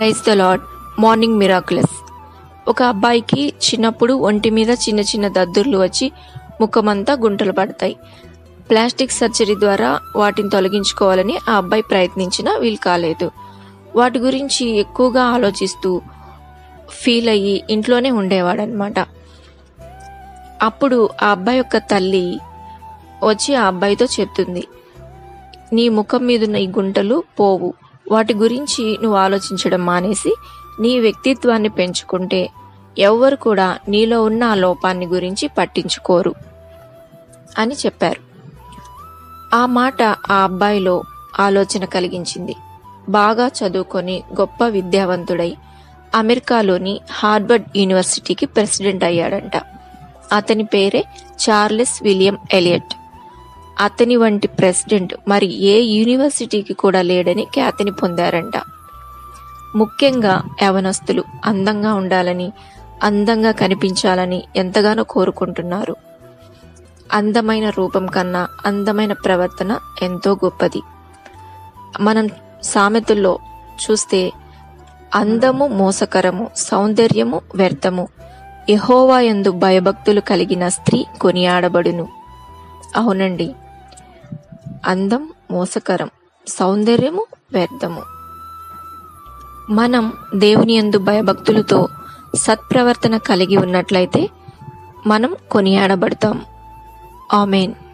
praise the Lord morning miraculous ఒక అబ్బాయికి చిన్నప్పుడు ఒంటి మీద చిన్న చిన్న దద్దుర్లు వచ్చి ముఖమంతా గుంటలు పడతాయి ప్లాస్టిక్ సర్జరీ ద్వారా వాటిని తొలగించుకోవాలని ఆ అబ్బాయి ప్రయత్నించినా వీలు కాలేదు వాటి గురించి ఎక్కువగా ఆలోచిస్తూ ఫీల్ అయ్యి ఇంట్లోనే ఉండేవాడనమాట అప్పుడు ఆ అబ్బాయి యొక్క తల్లి వచ్చి ఆ అబ్బాయితో చెప్తుంది నీ ముఖం మీద ఉన్న ఈ గుంటలు పోవు వాటి గురించి నువ్వు ఆలోచించడం మానేసి నీ వ్యక్తిత్వాన్ని పెంచుకుంటే ఎవ్వరు కూడా నీలో ఉన్న ఆ లోపాన్ని గురించి పట్టించుకోరు అని చెప్పారు ఆ మాట ఆ అబ్బాయిలో ఆలోచన కలిగించింది బాగా చదువుకొని గొప్ప విద్యావంతుడై అమెరికాలోని హార్వర్డ్ యూనివర్సిటీకి ప్రెసిడెంట్ అయ్యాడంట అతని పేరే చార్లెస్ విలియం ఎలియట్ అతని వంటి ప్రెసిడెంట్ మరి ఏ యూనివర్సిటీకి కూడా లేడని ఖ్యాతిని పొందారంట ముఖ్యంగా యవనస్తులు అందంగా ఉండాలని అందంగా కనిపించాలని ఎంతగానో కోరుకుంటున్నారు అందమైన రూపం కన్నా అందమైన ప్రవర్తన ఎంతో గొప్పది మనం సామెతల్లో చూస్తే అందము మోసకరము సౌందర్యము వ్యర్థము యహోవా యందు భయభక్తులు కలిగిన స్త్రీ కొనియాడబడును అవునండి అందం మోసకరం సౌందర్యము వ్యర్థము మనం దేవుని యందు భయభక్తులతో సత్ప్రవర్తన కలిగి ఉన్నట్లయితే మనం కొనియాడబడతాం ఆమెన్